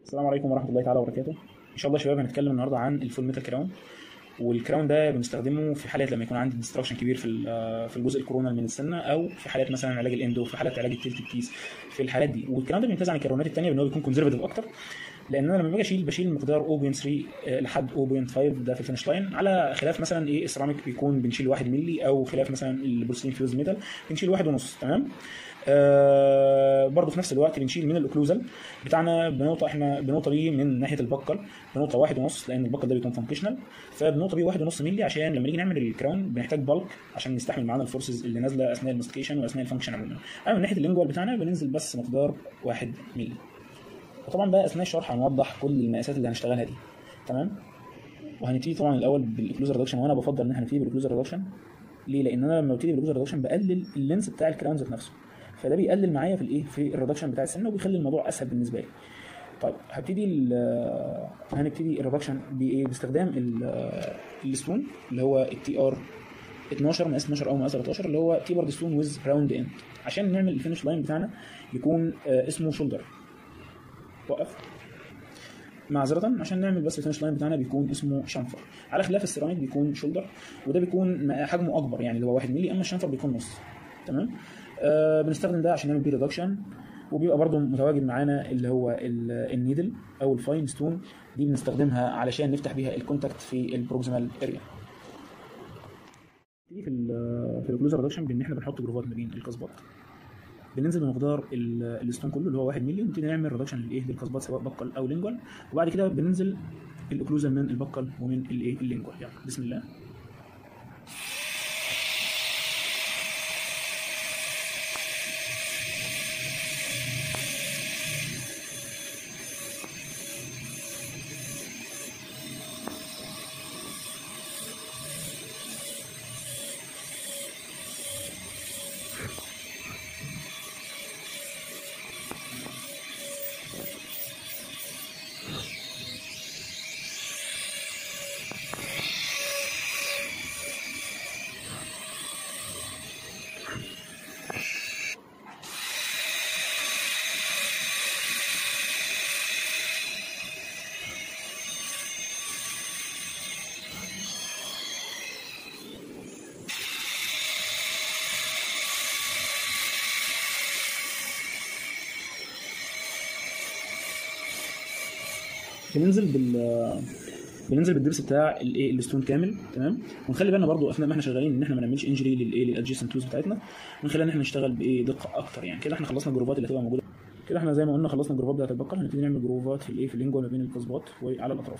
السلام عليكم ورحمه الله تعالى وبركاته ان شاء الله يا شباب هنتكلم النهارده عن الفول ميتال كراون والكراون ده بنستخدمه في حالات لما يكون عندي ديستراكشن كبير في ال- في الجزء الكورونا من السنه او في حالات مثلا علاج الاندو في حالات علاج التلت الكيس في الحالات دي والكلام ده بيمتاز عن الكراونات الثانيه بان هو بيكون كونزرفاتيف اكتر لان انا لما باجي اشيل بشيل مقدار 0.3 آه، لحد 0.5 ده في الفينش لاين على خلاف مثلا ايه السيراميك بيكون بنشيل 1 مللي او خلاف مثلا البورسلين فيوز ميتال بنشيل واحد ونص تمام آه برضه في نفس الوقت بنشيل من الاوكلوزال بتاعنا بنقطه احنا بنقطه بيه من ناحيه البكل بنقطه واحد ونص لان البكل ده بيكون فانكشنال فبنقطه بيه واحد ونص مللي عشان لما نيجي نعمل الكراون بنحتاج بالك عشان يستحمل معانا الفورسز اللي نازله اثناء الماستيكيشن واثناء الفانكشن عموما اما من ناحيه اللينجوال بتاعنا بننزل بس مقدار واحد مللي وطبعا بقى اثناء الشرح هنوضح كل المقاسات اللي هنشتغلها دي تمام وهنبتدي طبعا الاول بالاكلوزر ريدكشن وانا بفضل ان احنا نبتدي بالاكلوزر ريدكشن ليه؟ لان انا لما ببتدي بالاكلوزر ريدكشن بقلل اللينس بتاع الكراون ذات نفسه فده بيقلل معايا في الايه في الريدكشن بتاع السنه وبيخلي الموضوع اسهل بالنسبه لي طيب هبتدي ال- هنبتدي الريدكشن بايه باستخدام ال- الستون اللي هو التي ار 12 مقاس 12 او مقاس 13 اللي هو تيبرد ستون ويز راوند اند عشان نعمل الفينش لاين بتاعنا يكون آه، اسمه شولدر وقف معذرة عشان نعمل بس الفينش لاين بتاعنا بيكون اسمه شنفر على خلاف السيراميك بيكون شولدر وده بيكون م- حجمه اكبر يعني اللي هو 1 مللي اما الشنفر بيكون نص تمام آه بنستخدم ده عشان نعمل بيه ريدكشن وبيبقى برضو متواجد معانا اللي هو ال- النيدل او الفاين ستون دي بنستخدمها علشان نفتح بيها الكونتاكت في البروكسيمال اريا في ال- في الكلوزر ريدكشن بان احنا بنحط جروفات ما بين القصبات بننزل بمقدار ال- الستون كله اللي هو 1 مللي ونبتدي نعمل ريدكشن للايه للقصبات سواء بقل او لينجوال وبعد كده بننزل الاوكلوزال من البقل ومن الايه اللينجوال يلا بسم الله بننزل بال بننزل بالدبس بتاع الايه الستون كامل تمام ونخلي بالنا برضو اثناء ما احنا شغالين ان احنا ما نعملش انجري للايه للادجيسنت توز بتاعتنا ونخلي ان احنا نشتغل بايه دقه اكتر يعني كده احنا خلصنا الجروفات اللي هتبقى موجوده كده احنا زي ما قلنا خلصنا الجروفات بتاعت البقر هنبتدي نعمل جروفات في الايه في اللينجوال ما بين القصبات وعلى الاطراف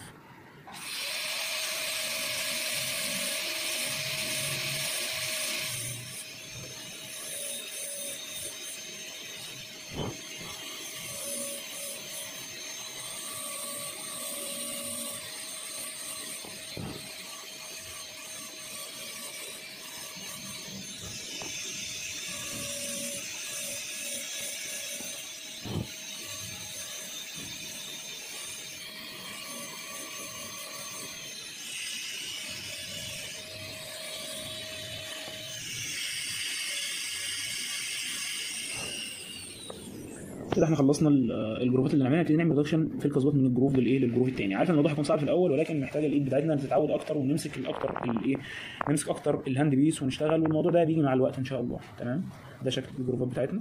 كده احنا خلصنا ال- الجروفات اللي نعملها نبتدي نعمل ريدكشن في القصبات من الجروف للايه للجروف الثاني عارف ان الموضوع هيكون صعب في الاول ولكن محتاجه الايد بتاعتنا تتعود اكتر ونمسك الاكتر الايه نمسك اكتر الهاند بيس ونشتغل والموضوع ده بيجي مع الوقت ان شاء الله تمام ده شكل الجروفات بتاعتنا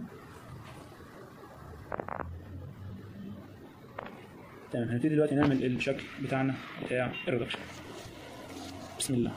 تمام هنبتدي دلوقتي نعمل الشكل بتاعنا بتاع الريدكشن بسم الله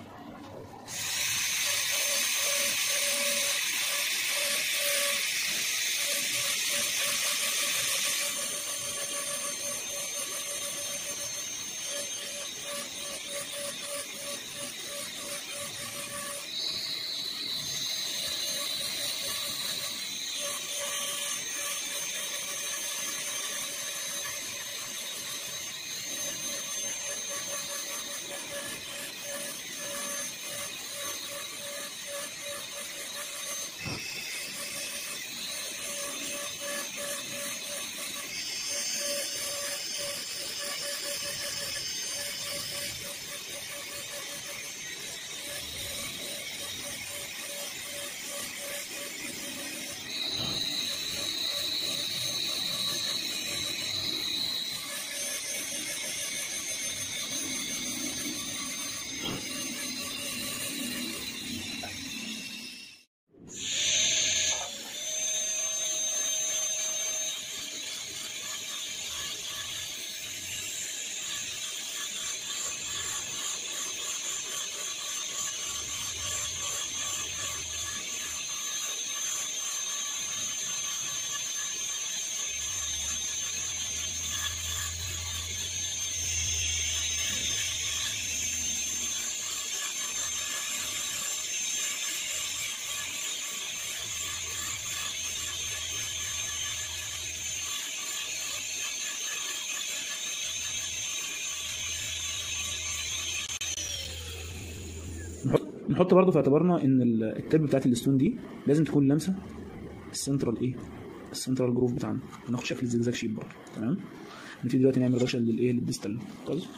نحط برضه في اعتبارنا ان ال- الترب بتاعت الستون دي لازم تكون لامسه السنترال ايه السنترال جروف بتاعنا وناخد شكل الزجزاج شيب برضه تمام نبتدي دلوقتي نعمل رشا للايه للديستال كوز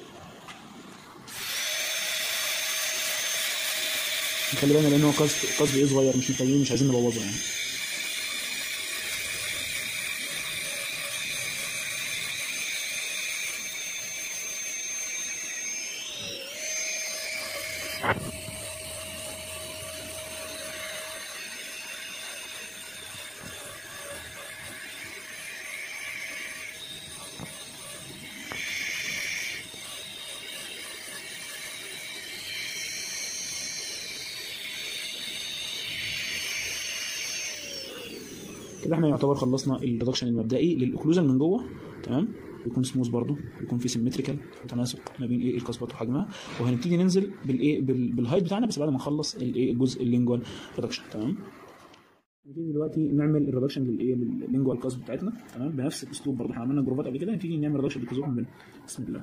نخلي بالنا لان هو قصد قصد ايه صغير مش محتاجين مش عايزين نبوظه يعني كده احنا يعتبر خلصنا الريدكشن المبدئي للاوكلوجن من جوه تمام يكون سموث برضو يكون في سيمتريكال تناسق ما بين ايه القصبات وحجمها وهنبتدي ننزل بالايه بال- بالهايت بتاعنا بس بعد ما نخلص الايه الجزء اللينجوال ريدكشن تمام نبتدي دلوقتي نعمل الريدكشن للايه لللينجوال كاسب بتاعتنا تمام بنفس الاسلوب برضه احنا عملنا جروفات قبل كده نبتدي نعمل ريدكشن بالكازوكم بين بسم الله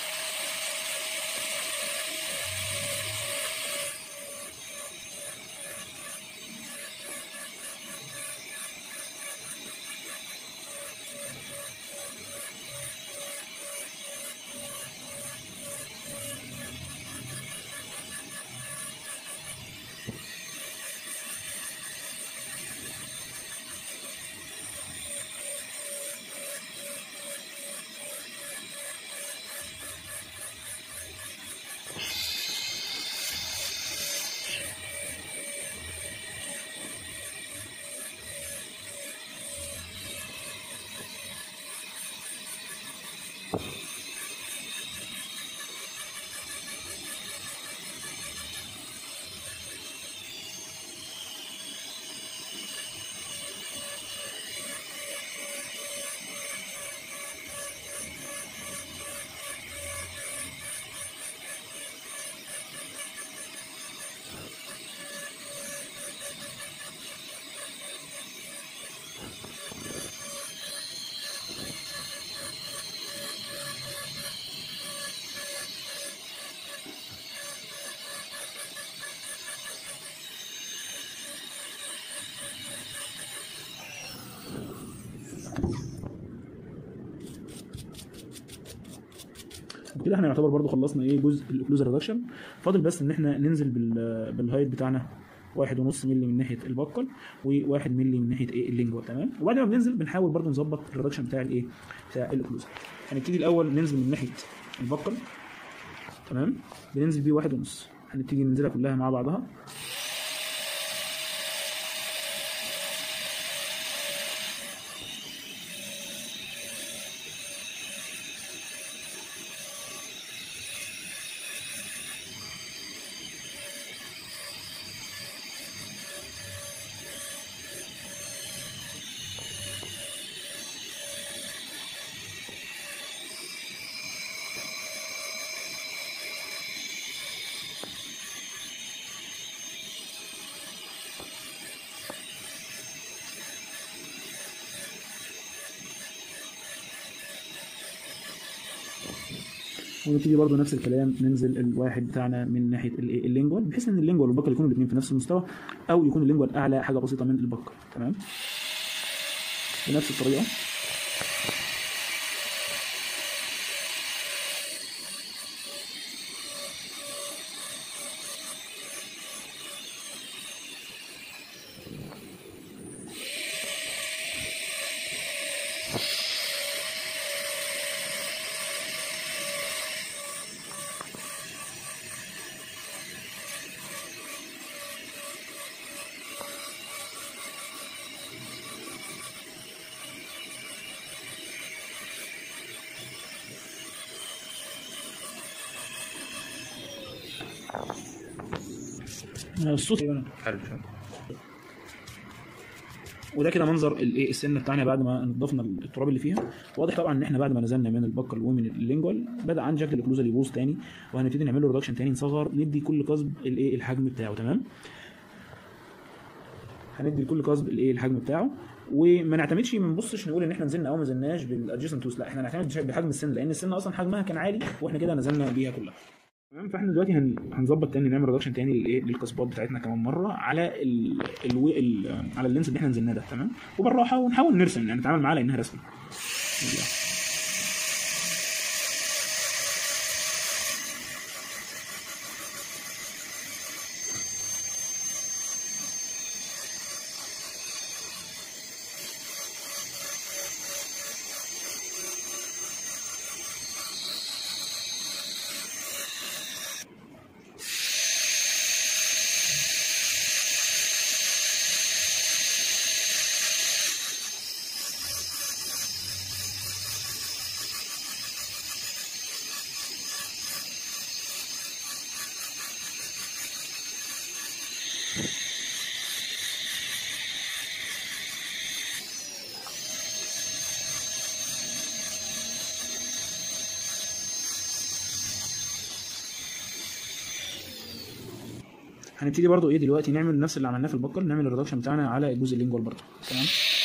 كده احنا يعتبر برضو خلصنا ايه جزء الاوكلوزر ريدكشن فاضل بس ان احنا ننزل بال بالهايت بتاعنا واحد ونص مللي من ناحيه البقل وواحد مللي من ناحيه ايه اللينجوا تمام وبعد ما بننزل بنحاول برضو نظبط الريدكشن بتاع الايه بتاع الاوكلوزر هنبتدي الاول ننزل من ناحيه البقل تمام بننزل بيه واحد ونص هنبتدي ننزلها كلها مع بعضها ونبتدي برضو نفس الكلام ننزل الواحد بتاعنا من ناحيه الايه اللينجوال بحيث ان اللينجوال والبكر يكونوا الاثنين في نفس المستوى او يكون اللينجوال اعلى حاجه بسيطه من البكر تمام بنفس الطريقه الصوت حلو شوية. وده كده منظر الايه السنه بتاعنا بعد ما نضفنا التراب اللي فيها واضح طبعا ان احنا بعد ما نزلنا من البكر ومن اللينجوال بدا عند شكل الاوكلوزال يبوظ تاني وهنبتدي نعمل له ريدكشن تاني نصغر ندي كل قصب الايه الحجم بتاعه تمام هندي لكل قصب الايه الحجم بتاعه وما نعتمدش ما نبصش نقول ان احنا نزلنا او ما نزلناش بالادجستنت توس لا احنا نعتمد بحجم السن لان السن اصلا حجمها كان عالي واحنا كده نزلنا بيها كلها تمام فاحنا دلوقتي هن... هنظبط تاني نعمل ريدكشن تاني للايه للقصبات بتاعتنا كمان مره على ال... ال... ال... على اللينس اللي احنا نزلناه ده تمام وبالراحه ونحاول نرسم يعني نتعامل معاها لانها رسمه يلا. هنبتدي برضو ايه دلوقتي نعمل نفس اللي عملناه في البكر نعمل الريدكشن بتاعنا على الجزء اللينجوال برضو تمام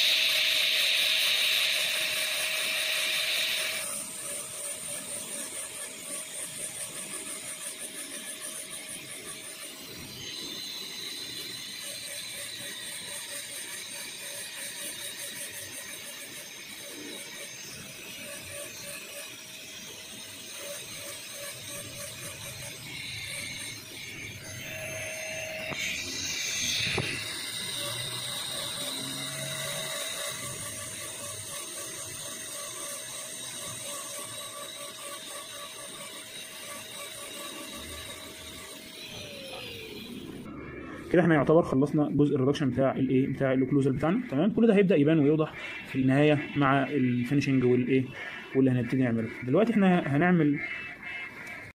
كده احنا يعتبر خلصنا جزء الريدكشن بتاع الايه بتاع الاوكلوزال بتاعنا تمام كل ده هيبدا يبان ويوضح في النهايه مع الفينشنج والايه واللي هنبتدي نعمله دلوقتي احنا هنعمل